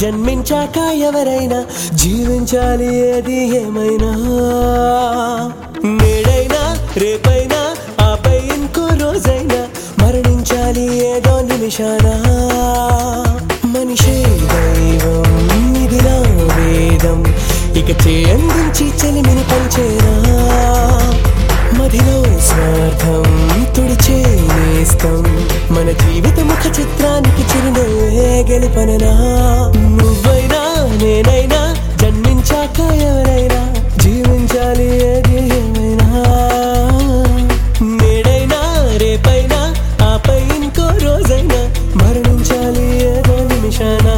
జన్మించాక ఎవరైనా జీవించాలి ఏది ఏమైనా నేడైనా రేపైనా ఆపై ఇంకో రోజైనా మరణించాలి ఏదో నిమిషాన మనిషే దైవం ఇది నా వేదం ఇక చేయందించి చెలిమిని పంచేనా మదిలో స్వార్థం తుడిచే నేస్తం మన జీవిత ముఖ చిత్రానికి చిరునవ్వే గెలుపననా నువ్వైనా నేనైనా జన్మించాక ఎవరైనా జీవించాలి ఏది ఏమైనా నేడైనా రేపైనా ఆపై ఇంకో రోజైనా మరణించాలి ఏదో నిమిషానా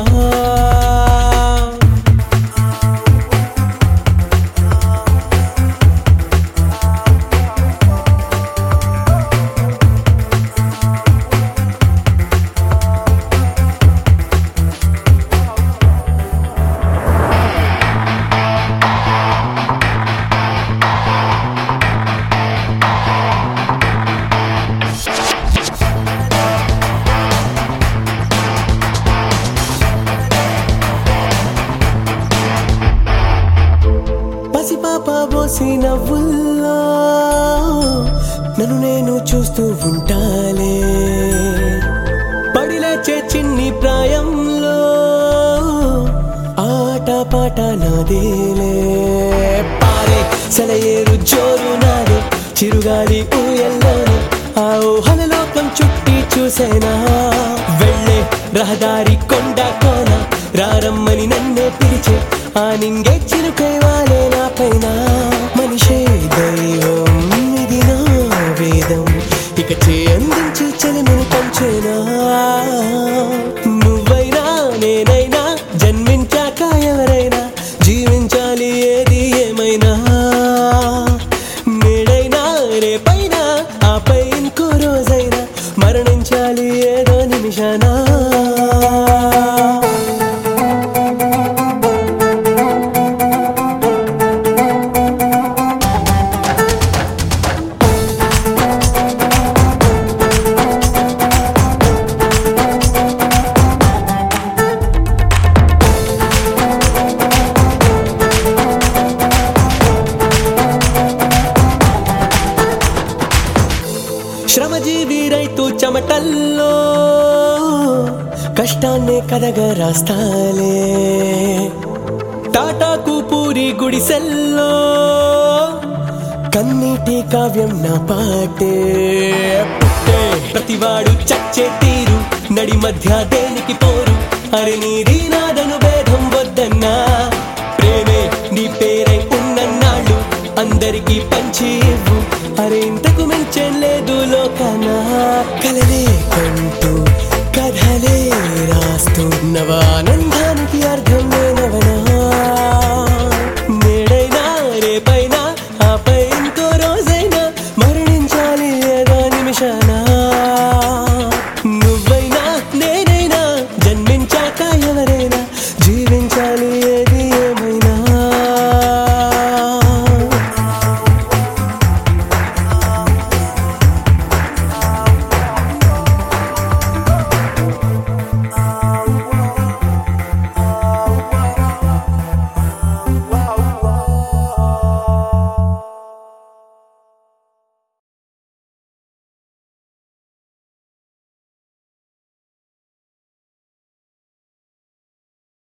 పసిపాప బోసి నవ్వుల్లో నన్ను నేను చూస్తూ ఉంటాలే పడిలేచే చిన్ని ప్రాయంలో ఆట పాట నాదేలే పారే సెలయేరు జోరు నాదే చిరుగాలి ఊయల్లోనే ఆ ఊహల లోకం చుట్టి చూసేనా వెళ్ళే రహదారి కొండ కోన రారమ్మని నన్నే పిలిచే ఆ నింగే చిరుకై వాలే నా పైన మనిషే దైవం ఇది నా వేదం ఇక చే అందించి చెలిమిని పంచేనా నువ్వైనా నేనైనా జన్మించాక ఎవరైనా జీవించాలి ఏది ఏమైనా నేడైనా రేపైనా ఆపై ఇంకో రోజైనా మరణించాలి ఏదో నిమిషానా శ్రమజీవి రైతు చెమటల్లో కష్టాన్నే కదగా రాస్తాలే టాటాకు పూరి గుడిసెల్లో కన్నీటి కావ్యం నా పాటే పుట్టే ప్రతివాడు చచ్చే తీరు నడి మధ్య దేనికి పోరు అరే నీది నాదను భేదం వద్దన్నా ప్రేమే నీ పేరై ఉన్నన్నాళ్ళు అందరికీ పంచి ఇవ్వు అరే ఇంతకు మించేం లేదు లోకాన కలలే కంటూ కథలే రాస్తూ నవానంద